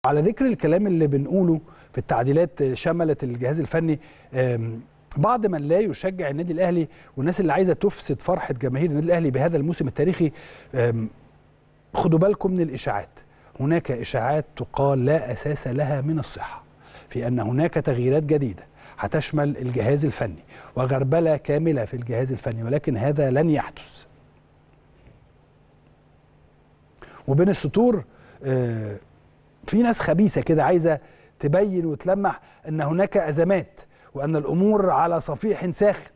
على ذكر الكلام اللي بنقوله في التعديلات شملت الجهاز الفني آم، بعض من لا يشجع النادي الاهلي والناس اللي عايزه تفسد فرحه جماهير النادي الاهلي بهذا الموسم التاريخي آم، خدوا بالكم من الاشاعات هناك اشاعات تقال لا اساس لها من الصحه في ان هناك تغييرات جديده هتشمل الجهاز الفني وغربله كامله في الجهاز الفني ولكن هذا لن يحدث وبين السطور آه، في ناس خبيثه كده عايزه تبين وتلمح ان هناك ازمات وان الامور على صفيح ساخن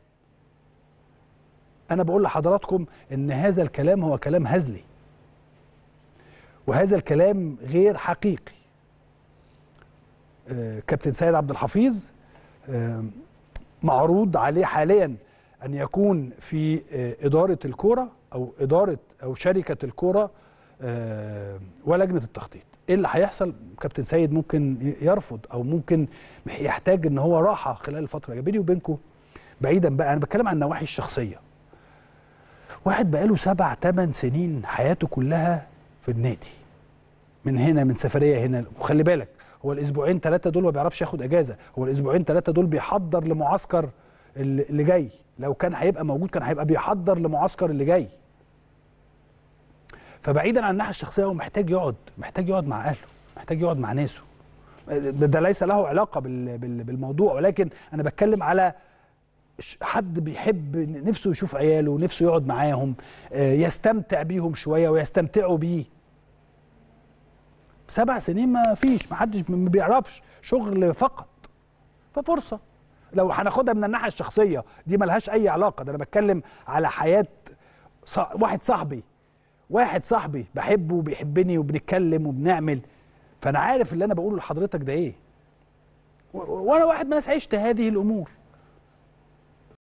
انا بقول لحضراتكم ان هذا الكلام هو كلام هزلي وهذا الكلام غير حقيقي آه، كابتن سيد عبد الحفيظ آه، معروض عليه حاليا ان يكون في آه، اداره الكوره او اداره او شركه الكوره آه، ولجنه التخطيط ايه اللي هيحصل كابتن سيد ممكن ي- يرفض او ممكن يحتاج ان هو راحه خلال الفتره اللي بيني وبينكم بعيدا بقى انا بتكلم عن النواحي الشخصيه واحد بقاله سبع ثمان سنين حياته كلها في النادي من هنا من سفريه هنا وخلي بالك هو الاسبوعين ثلاثه دول ما بيعرفش ياخد اجازه هو الاسبوعين ثلاثه دول بيحضر لمعسكر اللي اللي جاي لو كان هيبقى موجود كان هيبقى بيحضر لمعسكر اللي جاي فبعيدا عن الناحيه الشخصيه هو محتاج يقعد محتاج يقعد مع اهله محتاج يقعد مع ناسه ده, ده ليس له علاقه بال بال بالموضوع ولكن انا بتكلم على ش- حد بيحب نفسه يشوف عياله نفسه يقعد معاهم آه، يستمتع بيهم شويه ويستمتعوا بيه سبع سنين ما فيش ما حدش ما بيعرفش شغل فقط ففرصه لو هناخدها من الناحيه الشخصيه دي ملهاش اي علاقه ده انا بتكلم على حياه ص... واحد صاحبي واحد صاحبي بحبه وبيحبني وبنتكلم وبنعمل فانا عارف اللي انا بقوله لحضرتك ده ايه و- و- وانا واحد من الناس عشت هذه الامور